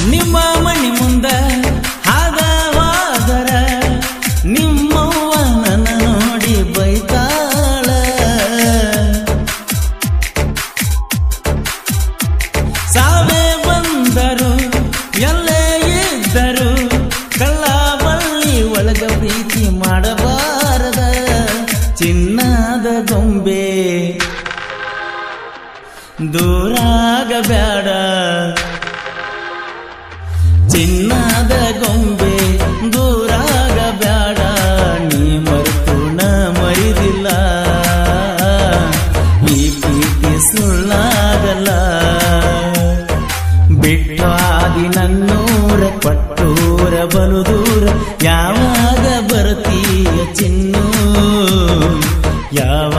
ನಿಮ್ಮ ಮನೆ ಮುಂದ ಹಾದ ಹೋದರ ನಿಮ್ಮವ್ವ ನನ್ನ ನೋಡಿ ಬೈತಾಳ ಸಾವೇ ಬಂದರು ಎಲ್ಲೇ ಇದ್ದರು ಕಳ್ಳ ಬಳ್ಳಿ ಒಳಗ ಪ್ರೀತಿ ಮಾಡಬಾರದ ಚಿನ್ನದ ಗೊಂಬೆ ದೂರಾಗಬೇಡ ಚಿನ್ನದ ಗೊಂಬೆ ದೂರಾಗಬೇಡ ನೀ ಮರೆತು ನ ಮರಿದಿಲ್ಲ ಈ ಪ್ರೀತಿ ಸುಳ್ಳಾಗಲ್ಲ ಬಿಟ್ಟು ಆದಿ ನನ್ನೂರ ಪಟ್ಟೂರ ಬಲು ದೂರ ಯಾವಾಗ ಬರ್ತೀಯ ಚಿನ್ನು ಯಾವ